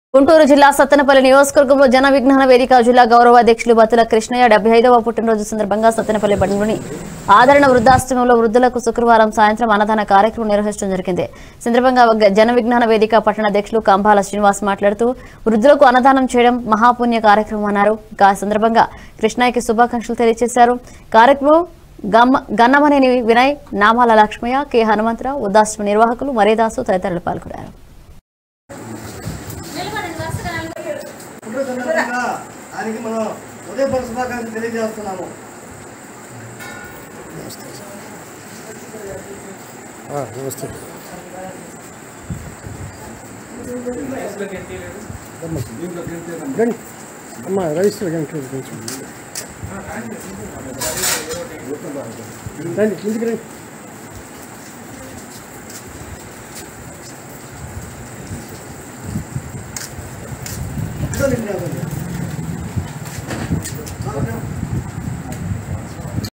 గుంటూరు జిల్లా సత్తెనపల్లి నియోజకవర్గంలో జన విజ్ఞాన వేదిక జిల్లా గౌరవ అధ్యక్షులు బత్తుల కృష్ణయ్య డెబ్బై ఐదవ పుట్టినరోజు సందర్భంగా సత్తెనపల్లి బండిలోని ఆదరణ వృద్ధాశ్రమంలో వృద్ధులకు శుక్రవారం సాయంత్రం అన్నదాన కార్యక్రమం నిర్వహించడం జరిగింది ఈ సందర్భంగా గ- జన విజ్ఞాన వేదిక పట్టణ అధ్యక్షులు కంబాల శ్రీనివాస్ మాట్లాడుతూ వృద్ధులకు అన్నదానం చేయడం మహాపుణ్య కార్యక్రమం అన్నారు ఇక ఆ సందర్భంగా కృష్ణయ్యకి శుభాకాంక్షలు తెలియజేశారు కార్యక్రమం గమ్మ గన్నమనేని వినయ్ నామాల లక్ష్మయ్య కె హనుమంతరావు వృద్ధాశ్రమ నిర్వాహకులు మరేదాసు తదితరులు పాల్గొన్నారు పుట్టిన సందర్భంగా ఆయనకి మనం ఉదయపూర్వ శుభాకాంక్షలు తెలియజేస్తున్నాము ఆ, నమస్తే రండి అమ్మా రైస్ గంటలు కొంచెం రండి ఇంటికి రండి పుట్టిన విజ్ఞాపన.